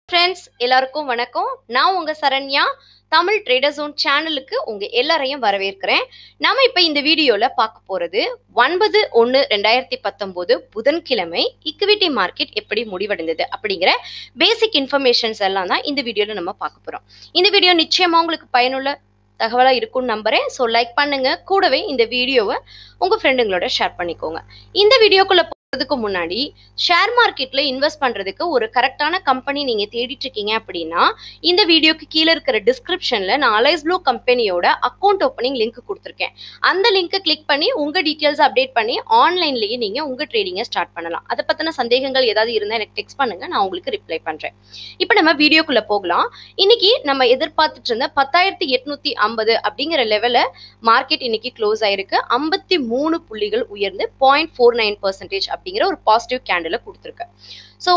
Friends எல்லாருக்கும் வணக்கம் நான் உங்க சரண்யா தமிழ் ட்ரேடர் ஜோன் சேனலுக்கு உங்க எல்லாரையும் வரவேற்கிறேன் நாம இப்ப இந்த வீடியோல பார்க்க போறது ஒன்பது ஒன்று ரெண்டாயிரத்தி பத்தொன்பது புதன்கிழமை இக்விட்டி மார்க்கெட் எப்படி முடிவடைந்தது அப்படிங்கிற பேசிக் இன்ஃபர்மேஷன்ஸ் எல்லாம் தான் இந்த வீடியோல நம்ம பார்க்க போறோம் இந்த வீடியோ நிச்சயமா உங்களுக்கு பயனுள்ள தகவலா இருக்கும்னு நம்புறேன் ஸோ லைக் பண்ணுங்க கூடவே இந்த வீடியோவை உங்க ஃப்ரெண்டுங்களோட ஷேர் பண்ணிக்கோங்க இந்த வீடியோக்குள்ள போறதுக்கு முன்னாடி ஷேர் மார்க்கெட்ல இன்வெஸ்ட் பண்றதுக்கு ஒரு கரெக்டான கம்பெனி நீங்க தேடிட்டு இருக்கீங்க அப்படின்னா இந்த வீடியோக்கு கீழே இருக்கிற டிஸ்கிரிப்ஷன்ல நான் அலைஸ் ப்ளூ கம்பெனியோட அக்கௌண்ட் ஓப்பனிங் லிங்க் கொடுத்துருக்கேன் அந்த லிங்கை கிளிக் பண்ணி உங்க டீட்டெயில்ஸ் அப்டேட் பண்ணி ஆன்லைன்லயே நீங்க உங்க ட்ரேடிங்கை ஸ்டார்ட் பண்ணலாம் அதை பத்தின சந்தேகங்கள் ஏதாவது இருந்தா எனக்கு டெக்ஸ்ட் பண்ணுங்க நான் உங்களுக்கு ரிப்ளை பண்றேன் இப்போ நம்ம வீடியோக்குள்ள போகலாம் இன்னைக்கு நம்ம எதிர்பார்த்துட்டு இருந்த பத்தாயிரத்தி எட்நூத்தி ஐம்பது அப்படிங்கிற லெவல மார்க்கெட் இன்னைக்கு க்ளோஸ் ஆயிருக்கு ஐம்பத்தி மூணு புள்ளிகள் உயர்ந்து பாயிண்ட் ஃபோர் நைன் பர்சன்டேஜ் அப்படிங்கிற ஒரு பாசிட்டிவ் கேண்டில் கொடுத்துருக்கு ஸோ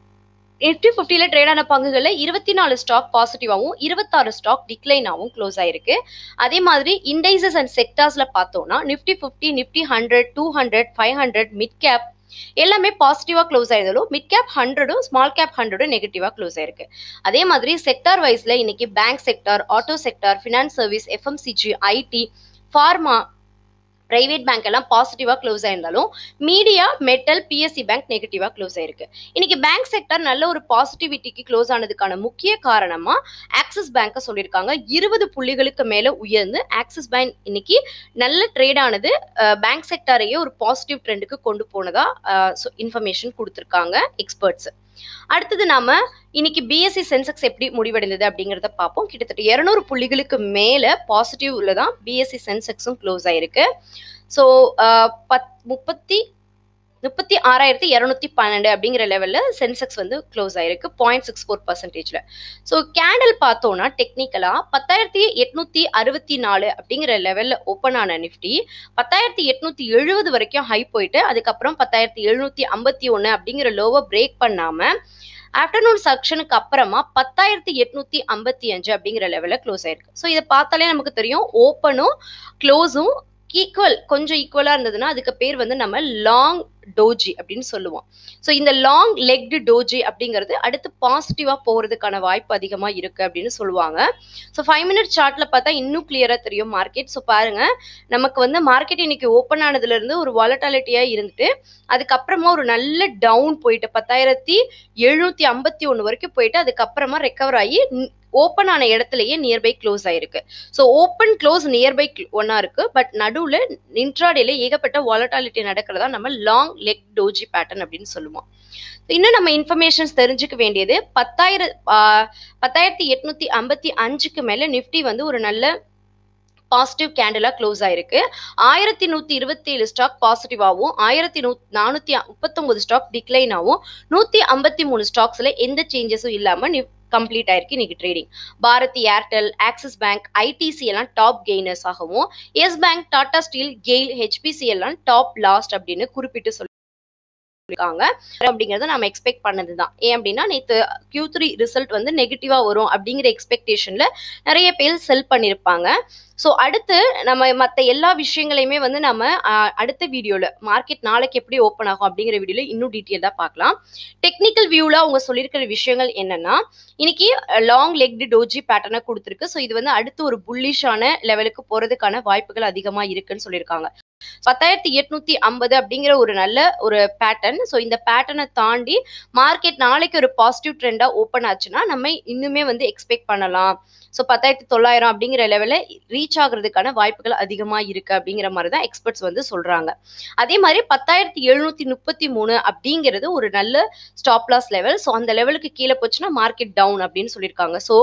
நிஃப்டி ஃபிஃப்டியில் ட்ரேட் ஆன பங்குகளில் இருபத்தி நாலு ஸ்டாக் பாசிட்டிவாகவும் இருபத்தாறு ஸ்டாக் டிக்ளைனாகவும் க்ளோஸ் ஆயிருக்கு அதே மாதிரி இண்டைசஸ் அண்ட் செக்டார்ஸில் பார்த்தோம்னா Nifty fifty Nifty hundred two hundred five hundred mid cap எல்லாமே பாசிட்டிவாக க்ளோஸ் ஆயிருந்தாலும் மிட் கேப் ஹண்ட்ரடும் ஸ்மால் கேப் ஹண்ட்ரடும் நெகட்டிவாக க்ளோஸ் ஆயிருக்கு அதே மாதிரி செக்டார் வைஸ்ல இன்னைக்கு bank sector auto sector finance service FMCG IT pharma private bank எல்லாம் பாசிட்டிவா க்ளோஸ் ஆயிருந்தாலும் மீடியா மெட்டல் பிஎஸ்சி பேங்க் நெகட்டிவா க்ளோஸ் ஆயிருக்கு இன்னைக்கு பேங்க் செக்டர் நல்ல ஒரு பாசிட்டிவிட்டிக்கு க்ளோஸ் ஆனதுக்கான முக்கிய காரணமா ஆக்சிஸ் பேங்கை சொல்லியிருக்காங்க இருபது புள்ளிகளுக்கு மேல உயர்ந்து ஆக்சிஸ் பேங்க் இன்னைக்கு நல்ல ட்ரேட் ஆனது பேங்க் செக்டாரையே ஒரு பாசிட்டிவ் ட்ரெண்டுக்கு கொண்டு போனதா இன்ஃபர்மேஷன் கொடுத்துருக்காங்க எக்ஸ்பர்ட்ஸ் அடுத்தது நாம இன்னைக்கு பிஎஸ்சி சென்செக்ஸ் எப்படி முடிவடைந்தது அப்படிங்கிறத பார்ப்போம் கிட்டத்தட்ட இரநூறு புள்ளிகளுக்கு மேல பாசிட்டிவ்ல தான் பிஎஸ்சி சென்செக்ஸும் க்ளோஸ் ஆயிருக்கு ஸோ பத் முப்பத்தி முப்பத்தி ஆறாயிரத்தி இரநூத்தி பன்னெண்டு அப்படிங்கிற லெவலில் சென்செக்ஸ் வந்து க்ளோஸ் ஆயிருக்கு பாயிண்ட் சிக்ஸ் ஃபோர் பர்சன்டேஜில் ஸோ கேண்டில் பார்த்தோன்னா டெக்னிக்கலாக பத்தாயிரத்தி எட்நூத்தி அறுபத்தி நாலு அப்படிங்கிற லெவலில் ஓப்பன் ஆன நிஃப்டி பத்தாயிரத்தி எட்நூத்தி எழுபது வரைக்கும் ஹை போயிட்டு அதுக்கப்புறம் பத்தாயிரத்தி எழுநூத்தி ஐம்பத்தி ஒன்று அப்படிங்கிற லோவை பிரேக் பண்ணாமல் ஆஃப்டர்நூன் செக்ஷனுக்கு அப்புறமா பத்தாயிரத்தி எட்நூத்தி ஐம்பத்தி அஞ்சு அப்படிங்கிற லெவலில் க்ளோஸ் ஆயிருக்கு ஸோ இதை பார்த்தாலே நமக்கு தெரியும் ஓப்பனும் க்ளோஸும் ஈக்குவல் கொஞ்சம் ஈக்குவலாக இருந்ததுன்னா அதுக்கு பேர் வந்து நம்ம லாங் டோஜி அப்படின்னு சொல்லுவோம் ஸோ இந்த லாங் லெக்டு டோஜி அப்படிங்கிறது அடுத்து பாசிட்டிவாக போகிறதுக்கான வாய்ப்பு அதிகமாக இருக்குது அப்படின்னு சொல்லுவாங்க ஸோ ஃபைவ் மினிட் சார்ட்டில் பார்த்தா இன்னும் கிளியராக தெரியும் மார்க்கெட் ஸோ பாருங்க நமக்கு வந்து மார்க்கெட் இன்னைக்கு ஓப்பன் ஆனதுலேருந்து ஒரு வாலட்டாலிட்டியாக இருந்துட்டு அதுக்கப்புறமா ஒரு நல்ல டவுன் போயிட்டு பத்தாயிரத்தி எழுநூற்றி ஐம்பத்தி ஒன்று வரைக்கும் போயிட்டு அதுக்கப்புறமா ரெக்கவர் ஆகி ஓப்பன் ஆன இடத்துலயே நியர்பை க்ளோஸ் ஆயிருக்கு ஸோ ஓப்பன் க்ளோஸ் நியர்பை ஒன்னா இருக்கு பட் நடுவில் இன்ட்ராடேல ஏகப்பட்ட வாலட்டாலிட்டி நடக்கிறதா நம்ம லாங் லெக் டோஜி பேட்டர்ன் அப்படின்னு சொல்லுவோம் இன்னும் நம்ம இன்ஃபர்மேஷன்ஸ் தெரிஞ்சுக்க வேண்டியது பத்தாயிரம் பத்தாயிரத்தி எட்நூத்தி ஐம்பத்தி அஞ்சுக்கு மேல நிஃப்டி வந்து ஒரு நல்ல பாசிட்டிவ் கேண்டிலாக க்ளோஸ் ஆயிருக்கு ஆயிரத்தி நூற்றி இருபத்தி ஏழு ஸ்டாக் பாசிட்டிவாகவும் ஆயிரத்தி நூ நானூற்றி முப்பத்தொம்பது ஸ்டாக் டிக்ளைனாகவும் நூற்றி ஐம்பத்தி மூணு ஸ்டாக்ஸில் எந்த சேஞ்சஸும் இல்லாமல் கம்ப்ளீட் ஆயிருக்கு இன்னைக்கு trading Bharti Airtel Axis Bank ITC எல்லாம் டாப் கெய்னர்ஸ் ஆகவும் Yes Bank Tata Steel GAIL HPC எல்லாம் டாப் லாஸ்ட் அப்படின்னு குறிப்பிட்டு சொல்லி இருக்காங்க அப்படிங்கறத நம்ம எக்ஸ்பெக்ட் பண்ணது தான் ஏன் அப்படின்னா நேற்று கியூ த்ரீ ரிசல்ட் வந்து நெகட்டிவா வரும் அப்படிங்கிற எக்ஸ்பெக்டேஷன்ல நிறைய பேர் செல் பண்ணியிருப்பாங்க ஸோ அடுத்து நம்ம மற்ற எல்லா விஷயங்களையுமே வந்து நம்ம அடுத்த வீடியோவில் மார்க்கெட் நாளைக்கு எப்படி ஓப்பன் ஆகும் அப்படிங்கிற வீடியோவில் இன்னும் டீட்டெயிலாக பார்க்கலாம் டெக்னிக்கல் வியூவில் அவங்க சொல்லியிருக்கிற விஷயங்கள் என்னன்னா இன்னைக்கு லாங் லெக்டு டோஜி பேட்டர்னை கொடுத்துருக்கு ஸோ இது வந்து அடுத்து ஒரு புல்லிஷான லெவலுக்கு போகிறதுக்கான வாய்ப்புகள் அதிகமாக இருக்குன்னு சொல்லியிருக்காங்க பத்தாயிரத்தி எட்நூத்தி ஐம்பது அப்படிங்கிற ஒரு நல்ல ஒரு பேட்டர்ன் ஸோ இந்த பேட்டர்னை தாண்டி மார்க்கெட் நாளைக்கு ஒரு பாசிட்டிவ் ட்ரெண்டா ஓப்பன் ஆச்சுன்னா நம்ம இன்னுமே வந்து எக்ஸ்பெக்ட் பண்ணலாம் ஸோ பத்தாயிரத்தி தொள்ளாயிரம் அப்படிங்கிற லெவலில் ரீச் ஆகுறதுக்கான வாய்ப்புகள் அதிகமாக இருக்கு அப்படிங்கிற மாதிரி தான் எக்ஸ்பர்ட்ஸ் வந்து சொல்றாங்க அதே மாதிரி பத்தாயிரத்தி எழுநூத்தி முப்பத்தி மூணு அப்படிங்கிறது ஒரு நல்ல ஸ்டாப் லாஸ் லெவல் ஸோ அந்த லெவலுக்கு கீழே போச்சுன்னா மார்க்கெட் டவுன் அப்படின்னு சொல்லியிருக்காங்க ஸோ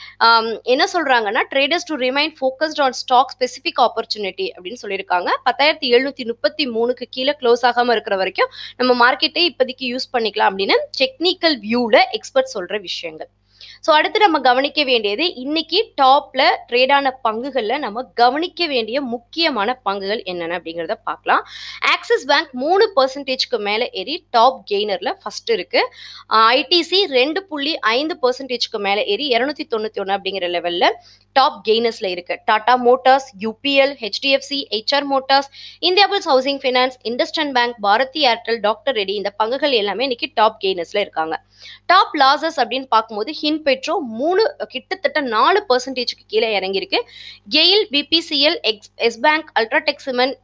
என்ன சொல்றாங்கன்னா traders to remain focused on stock specific opportunity அப்படின்னு சொல்லியிருக்காங்க பத்தாயிரத்தி எழுநூத்தி முப்பத்தி மூணுக்கு கீழே க்ளோஸ் ஆகாம இருக்கிற வரைக்கும் நம்ம மார்க்கெட்டை இப்போதைக்கு யூஸ் பண்ணிக்கலாம் அப்படின்னு டெக்னிக்கல் வியூல எக்ஸ்பர்ட் சொல்ற விஷயங்கள் ஸோ அடுத்து நம்ம கவனிக்க வேண்டியது இன்னைக்கு டாப்ல ட்ரேடான பங்குகளில் நம்ம கவனிக்க வேண்டிய முக்கியமான பங்குகள் என்னென்ன அப்படிங்கிறத பார்க்கலாம் ஆக்சிஸ் பேங்க் மூணு பர்சன்டேஜ்க்கு மேலே ஏறி டாப் கெய்னர்ல ஃபர்ஸ்ட் இருக்கு ஐடிசி ரெண்டு புள்ளி ஐந்து பர்சன்டேஜ்க்கு மேலே ஏறி இரநூத்தி தொண்ணூத்தி ஒன்று அப்படிங்கிற லெவல்ல டாப் கெய்னர்ஸ்ல இருக்கு Tata Motors UPL HDFC HR Motors Indiabulls Housing Finance IndusInd Bank Bharti Airtel doctor Reddy இந்த பங்குகள் எல்லாமே இன்னைக்கு டாப் கெய்னர்ஸ்ல இருக்காங்க டாப் லாசஸ் அப்படின்னு பார்க்கும்போது ஹின் பெட்ரோ மூணு கிட்டத்தட்ட நாலு பர்சன்டேஜ்க்கு கீழே இறங்கியிருக்கு GAIL BPCL Axis Bank UltraTech Cement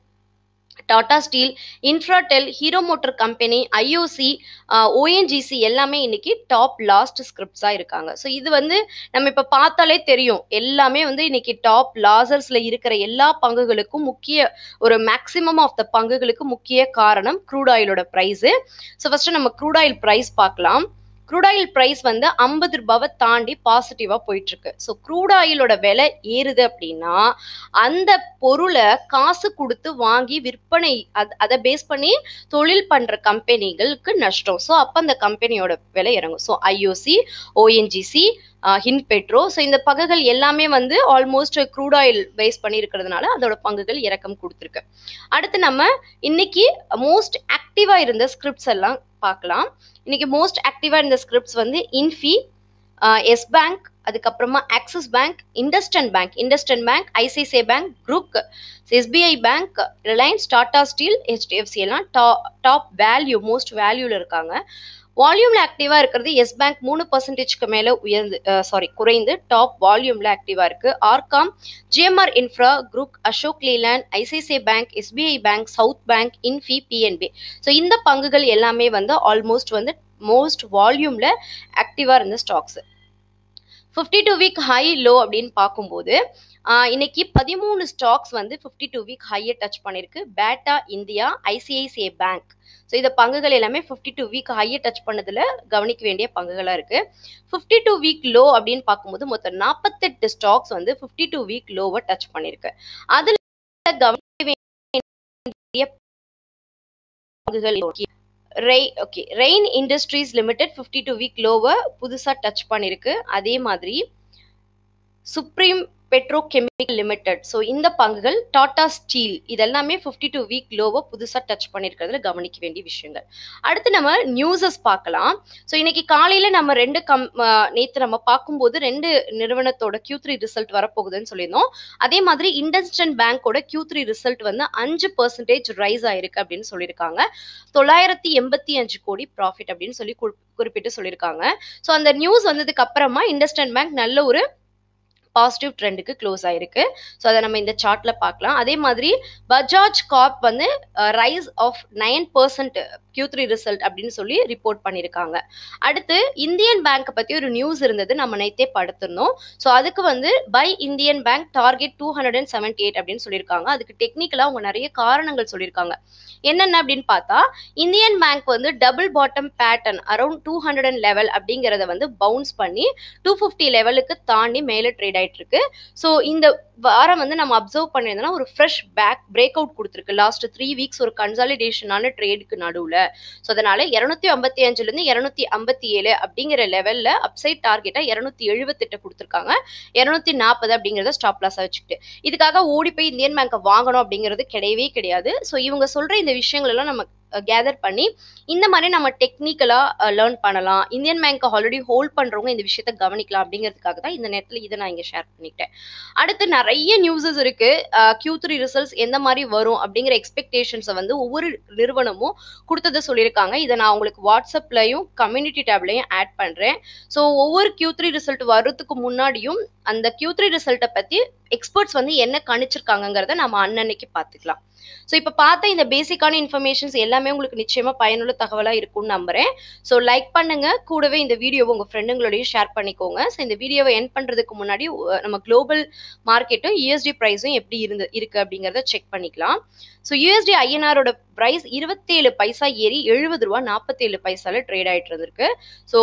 Tata Steel Infratel Hero Motor Company IOC ONGC எல்லாமே இன்னைக்கு டாப் லாஸ்ட் ஸ்கிரிப்ட்ஸாக இருக்காங்க ஸோ இது வந்து நம்ம இப்போ பார்த்தாலே தெரியும் எல்லாமே வந்து இன்னைக்கு டாப் லாசர்ஸில் இருக்கிற எல்லா பங்குகளுக்கும் முக்கிய ஒரு மேக்ஸிமம் ஆஃப் த பங்குகளுக்கு முக்கிய காரணம் க்ரூட் ஆயிலோட ப்ரைஸு ஸோ ஃபஸ்ட்டு நம்ம க்ரூட் ஆயில் ப்ரைஸ் பார்க்கலாம் க்ரூட் ஆயில் ப்ரைஸ் வந்து ஐம்பது ரூபாவை தாண்டி பாசிட்டிவாக போயிட்டு இருக்கு ஸோ க்ரூட் ஆயிலோட விலை ஏறுது அப்படின்னா அந்த பொருளை காசு கொடுத்து வாங்கி விற்பனை அது அதை பேஸ் பண்ணி தொழில் பண்ணுற கம்பெனிகளுக்கு நஷ்டம் ஸோ அப்போ அந்த கம்பெனியோட விலை இறங்கும் ஸோ ஐஓசி ஓஎன்ஜிசி ஹின் பெட்ரோ ஸோ இந்த பங்குகள் எல்லாமே வந்து ஆல்மோஸ்ட் க்ரூட் ஆயில் பேஸ் பண்ணி இருக்கிறதுனால அதோட பங்குகள் இறக்கம் கொடுத்துருக்கு அடுத்து நம்ம இன்னைக்கு மோஸ்ட் ஆக்டிவாக இருந்த ஸ்கிரிப்ட்ஸ் எல்லாம் பார்க்கலாம் இன்னைக்கு மோஸ்ட் ஆக்டிவாக இருந்த ஸ்கிரிப்ட்ஸ் வந்து இன்ஃபி எஸ் பேங்க் அதுக்கப்புறமா Axis Bank IndusInd Bank IndusInd Bank ICICI Bank group SBI Bank Reliance Tata Steel HDFC எல்லாம் டா டாப் வேல்யூ மோஸ்ட் வேல்யூல இருக்காங்க வால்யூம்ல ஆக்டிவா இருக்கிறது எஸ் பேங்க் மூணு பர்சன்டேஜ்க்கு மேல உயர்ந்து சாரி குறைந்து டாப் வால்யூம்ல ஆக்டிவா இருக்கு RCom GMR Infra group Ashok Leyland ICICI Bank SBI Bank South Bank Infy PNB so இந்த பங்குகள் எல்லாமே வந்து ஆல்மோஸ்ட் வந்து மோஸ்ட் வால்யூம்ல ஆக்டிவா இருந்த stocks fifty two week high low அப்படின்னு பார்க்கும்போது இன்னைக்கு பதிமூணு ஸ்டாக்ஸ் வந்து ஃபிஃப்டி டூ வீக் ஹையை டச் பண்ணியிருக்கு Bata India ICICI Bank so இந்த பங்குகள் எல்லாமே ஃபிஃப்டி டூ வீக் ஹையை டச் பண்ணதில் கவனிக்க வேண்டிய பங்குகளாக இருக்கு ஃபிஃப்டி டூ வீக் லோ அப்படின்னு பார்க்கும்போது மொத்தம் நாற்பத்தெட்டு ஸ்டாக்ஸ் வந்து ஃபிஃப்டி டூ வீக் லோவை டச் பண்ணியிருக்கு அதில் கவனிக்க வேண்டிய பங்குகள் ரெய் okay Rain Industries Limited fifty two week லோவை புதுசாக டச் பண்ணியிருக்கு அதே மாதிரி Supreme Petro Chemical Limited so இந்த பங்குகள் டாடா ஸ்டீல் இதெல்லாமே ஃபிஃப்டி டூ வீக் லோவை புதுசாக டச் பண்ணியிருக்கிறதுல கவனிக்க வேண்டிய விஷயங்கள் அடுத்து நம்ம நியூஸஸ் பார்க்கலாம் ஸோ இன்னைக்கு காலையில் நம்ம ரெண்டு கம் நேற்று நம்ம பார்க்கும்போது ரெண்டு நிறுவனத்தோட கியூ த்ரீ ரிசல்ட் வரப்போகுதுன்னு சொல்லியிருந்தோம் அதே மாதிரி இண்டஸ்டன் பேங்கோட கியூ த்ரீ ரிசல்ட் வந்து அஞ்சு பர்சன்டேஜ் ரைஸ் ஆயிருக்கு அப்படின்னு சொல்லியிருக்காங்க தொள்ளாயிரத்தி எண்பத்தி அஞ்சு கோடி ப்ராஃபிட் அப்படின்னு சொல்லி குறிப்பிட்டு சொல்லியிருக்காங்க ஸோ அந்த நியூஸ் வந்ததுக்கு அப்புறமா இண்டஸ்டன் பேங்க் நல்ல ஒரு பாசிட்டிவ் ட்ரெண்டுக்கு க்ளோஸ் ஆயிருக்கு ஸோ அதை நம்ம இந்த சார்ட்ல பார்க்கலாம் அதே மாதிரி பஜாஜ் கார்ப் வந்து rise of nine percent Q three result அப்படின்னு சொல்லி ரிப்போர்ட் பண்ணியிருக்காங்க அடுத்து இந்தியன் பேங்க்கை பற்றி ஒரு நியூஸ் இருந்தது நம்ம நேத்தே படுத்திருந்தோம் ஸோ அதுக்கு வந்து buy Indian Bank target two hundred and seventy eight அப்படின்னு சொல்லியிருக்காங்க அதுக்கு டெக்னிக்கலாக அவங்க நிறைய காரணங்கள் சொல்லியிருக்காங்க என்னென்ன அப்படின்னு பார்த்தா இந்தியன் பேங்க் வந்து double bottom pattern around two hundred and level அப்படிங்கிறத வந்து பவுன்ஸ் பண்ணி டூ ஃபிஃப்டி லெவலுக்கு தாண்டி மேலே ட்ரேட் ஆயிட்டு இருக்கு ஸோ இந்த வாரம் வந்து நம்ம அப்சர்வ் பண்ணியிருந்தோம்னா ஒரு ஃப்ரெஷ் பேக் பிரேக் அவுட் கொடுத்துருக்கு லாஸ்ட் த்ரீ வீக்ஸ் ஒரு கன்சாலிடேஷனான ட்ரேடுக்கு நடுவில் ஸோ அதனால இரநூத்தி ஐம்பத்தி அஞ்சுலேருந்து இரநூத்தி ஐம்பத்தி ஏழு அப்படிங்கிற லெவலில் அப்சைட் டார்கெட்டாக இரநூத்தி எழுபத்தெட்டு கொடுத்துருக்காங்க இரநூத்தி நாற்பது அப்படிங்கிறத ஸ்டாப் லாஸாக வச்சுக்கிட்டு இதுக்காக ஓடி போய் இந்தியன் பேங்கை வாங்கணும் அப்படிங்கிறது கிடையவே கிடையாது ஸோ இவங்க சொல்கிற இந்த விஷயங்கள் எல்லாம் நம்ம கேதர் பண்ணி இந்த மாதிரி நம்ம டெக்னிக்கலாக லேர்ன் பண்ணலாம் இந்தியன் பேங்க்கை ஆல்ரெடி ஹோல்ட் பண்ணுறவங்க இந்த விஷயத்த கவனிக்கலாம் அப்படிங்கிறதுக்காக தான் இந்த நேரத்தில் இதை நான் இங்கே ஷேர் பண்ணிட்டேன் அடுத்து நிறைய நியூஸஸ் இருக்கு கியூ த்ரீ ரிசல்ட்ஸ் எந்த மாதிரி வரும் அப்படிங்கிற எக்ஸ்பெக்டேஷன்ஸை வந்து ஒவ்வொரு நிறுவனமும் கொடுத்ததை சொல்லியிருக்காங்க இதை நான் உங்களுக்கு வாட்ஸ்அப்லையும் கம்யூனிட்டி டேப்லையும் ஆட் பண்ணுறேன் ஸோ ஒவ்வொரு கியூ த்ரீ ரிசல்ட் வர்றதுக்கு முன்னாடியும் அந்த கியூ த்ரீ ரிசல்ட்டை பற்றி எக்ஸ்பர்ட்ஸ் வந்து என்ன கணிச்சிருக்காங்கிறத நம்ம அன்னன்னைக்கு பார்த்துக்கலாம் ஸோ இப்போ பார்த்த இந்த பேசிக்கான இன்ஃபர்மேஷன்ஸ் எல்லாமே உங்களுக்கு நிச்சயமாக பயனுள்ள தகவலாக இருக்கும்னு நம்புறேன் ஸோ லைக் பண்ணுங்க கூடவே இந்த வீடியோவை உங்கள் ஃப்ரெண்டுங்களோடையும் ஷேர் பண்ணிக்கோங்க ஸோ இந்த வீடியோவை என் பண்ணுறதுக்கு முன்னாடி நம்ம குளோபல் மார்க்கெட்டும் யூஎஸ்டி ப்ரைஸும் எப்படி இருந்து இருக்கு அப்படிங்கிறத செக் பண்ணிக்கலாம் ஸோ யூஎஸ்டி ஐஎன்ஆரோட ப்ரைஸ் இருபத்தேழு பைசா ஏறி எழுபது ரூபா நாற்பத்தேழு பைசால ட்ரேட் ஆகிட்டு இருந்திருக்கு ஸோ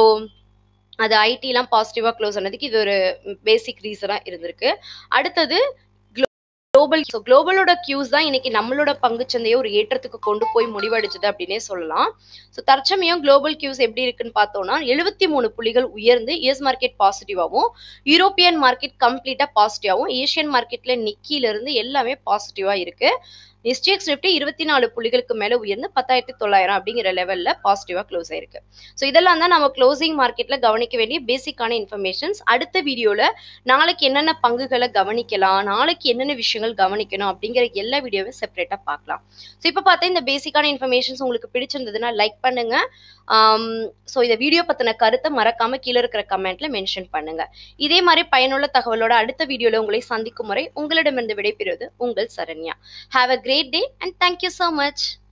அது ஐடிலாம் பாசிட்டிவாக க்ளோஸ் ஆனதுக்கு இது ஒரு பேசிக் ரீசனாக இருந்திருக்கு அடுத்தது குளோபல் ஸோ குளோபலோட கியூஸ் தான் இன்னைக்கு நம்மளோட பங்குச்சந்தையை ஒரு ஏற்றத்துக்கு கொண்டு போய் முடிவடைச்சது அப்படின்னே சொல்லலாம் ஸோ தற்சமயம் குளோபல் கியூஸ் எப்படி இருக்குன்னு பார்த்தோம்னா எழுபத்தி மூணு புள்ளிகள் உயர்ந்து யூஎஸ் மார்க்கெட் பாசிட்டிவாகவும் யூரோப்பியன் மார்க்கெட் கம்ப்ளீட்டாக பாசிட்டிவாகவும் ஏஷியன் மார்க்கெட்ல நிக்கில இருந்து எல்லாமே பாசிட்டிவா இருக்கு எஸ்டிஎக்ஸ் நிஃப்டி இருபத்தி நாலு புள்ளிகளுக்கு மேல உயர்ந்து பத்தாயிரத்தி தொள்ளாயிரம் அப்படிங்கிற லெவல்ல பாசிட்டிவா க்ளோஸ் ஆயிருக்கு ஸோ இதெல்லாம் தான் நம்ம க்ளோசிங் மார்க்கெட்ல கவனிக்க வேண்டிய பேசிக்கான இன்ஃபர்மேஷன்ஸ் அடுத்த வீடியோல நாளைக்கு என்னென்ன பங்குகளை கவனிக்கலாம் நாளைக்கு என்னென்ன விஷயங்கள் கவனிக்கணும் அப்படிங்கிற எல்லா வீடியோவும் செப்பரேட்டா பார்க்கலாம் ஸோ இப்போ பார்த்தா இந்த பேசிக்கான இன்ஃபர்மேஷன்ஸ் உங்களுக்கு பிடிச்சிருந்ததுன்னா லைக் பண்ணுங்க ஸோ இந்த வீடியோ பத்தின கருத்தை மறக்காம கீழே இருக்கிற கமெண்ட்ல மென்ஷன் பண்ணுங்க இதே மாதிரி பயனுள்ள தகவலோட அடுத்த வீடியோல உங்களை சந்திக்கும் முறை உங்களிடமிருந்து விடைபெறுவது உங்கள் Saranya have a great day and thank you so much.